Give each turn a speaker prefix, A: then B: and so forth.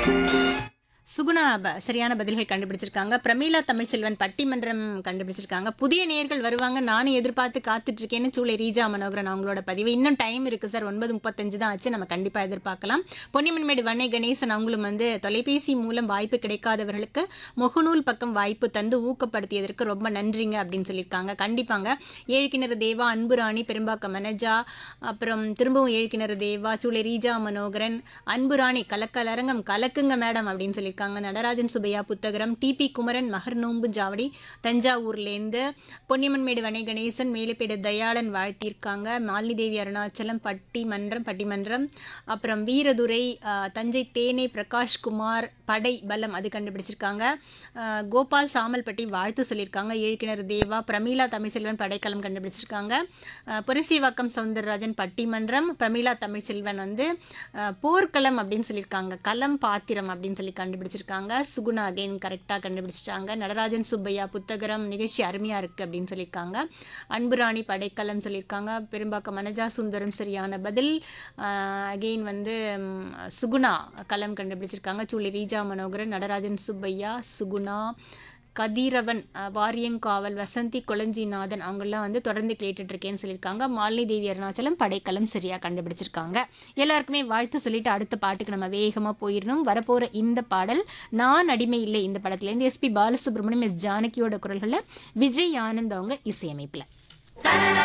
A: சுகுணா ப- சரியான பதில்கள் கண்டுபிடிச்சிருக்காங்க பிரமீளா தமிழ்ச்செல்வன் பட்டிமன்றம் கண்டுபிடிச்சிருக்காங்க புதிய நேயர்கள் வருவாங்க நானும் எதிர்பார்த்து காத்துட்டு இருக்கேன்னு சூளை ரீஜா மனோகரன் அவங்களோட பதிவு இன்னும் டைம் இருக்கு சார் ஒன்பது முப்பத்தஞ்சு தான் ஆச்சு நம்ம கண்டிப்பா எதிர்பார்க்கலாம் பொன்னிமன்மேடு வன்னை கணேசன் அவங்களும் வந்து தொலைபேசி மூலம் வாய்ப்பு கிடைக்காதவர்களுக்கு முகநூல் பக்கம் வாய்ப்பு தந்து ஊக்கப்படுத்தியதற்கு ரொம்ப நன்றிங்க அப்படின்னு சொல்லியிருக்காங்க கண்டிப்பாங்க ஏழுக்கிணறு தேவா அன்புராணி பெரும்பாக்கம் மனஜா அப்புறம் திரும்பவும் ஏழுக்கிணறு தேவா சூளை ரீஜா மனோகரன் அன்புராணி கலக்கலரங்கம் கலக்குங்க மேடம் அப்படின்னு சொல்லியிருக்காங்க நடராஜன் சுபையா புத்தகரம் டிபி குமரன் மகர் நோம்பு ஜாவடி தஞ்சாவூர்லேருந்து பொன்னியம்மன்மேடு வனை கணேசன் மேலப்பேடு தயாளன் வாழ்த்தியிருக்காங்க மாலினி தேவி அருணாச்சலம் பட்டிமன்றம் பட்டிமன்றம் அப்புறம் வீரதுரை ஆஹ், தஞ்சை தேனே பிரகாஷ்குமார் படை பலம் அது கண்டுபிடிச்சிருக்காங்க ஆஹ், கோபால் சாமல்பட்டி வாழ்த்து சொல்லியிருக்காங்க ஏழ்கிணறு தேவா பிரமீளா தமிழ்ச்செல்வன் படைக்கலம் கண்டுபிடிச்சிருக்காங்க ஆஹ், புரசைவாக்கம் சவுந்தரராஜன் பட்டிமன்றம் பிரமீளா தமிழ்ச்செல்வன் வந்து ஆஹ், போர்க்களம் அப்படின்னு சொல்லியிருக்காங்க களம் பாத்திரம் அப்படின்னு சொல்லி கண்டுபிடிச்சிருக்காங்க சுகுணா அகைன் கரெக்டாக கண்டுபிடிச்சிட்டாங்க நடராஜன் சுப்பையா புத்தகரம் நிகழ்ச்சி அருமையாக இருக்குது அப்படின்னு சொல்லியிருக்காங்க அன்புராணி படைக்கலம் சொல்லியிருக்காங்க பெரும்பாக்கம் மனஜா சுந்தரம் சரியான பதில் அகெயின் வந்து ம், சுகுணா களம் கண்டுபிடிச்சிருக்காங்க சூளி ரீஜா மனோகரன் நடராஜன் சுப்பையா சுகுணா கதிரவன் அஹ், வாரியங்காவல் வசந்தி கொளஞ்சிநாதன் அவங்கெல்லாம் வந்து தொடர்ந்து கேட்டுட்டு இருக்கேன்னு சொல்லியிருக்காங்க மாலினி தேவி அருணாச்சலம் படைக்கலம் சரியாக கண்டுபிடிச்சிருக்காங்க எல்லாருக்குமே வாழ்த்து சொல்லிட்டு அடுத்த பாட்டுக்கு நம்ம வேகமாக போயிடணும் வரப்போகிற இந்த பாடல் நான் அடிமை இல்லை இந்த படத்துலேருந்து எஸ்பி பாலசுப்ரமணியம் எஸ் ஜானகியோட குரல்களில் விஜய் ஆனந்த் அவங்க இசையமைப்பில்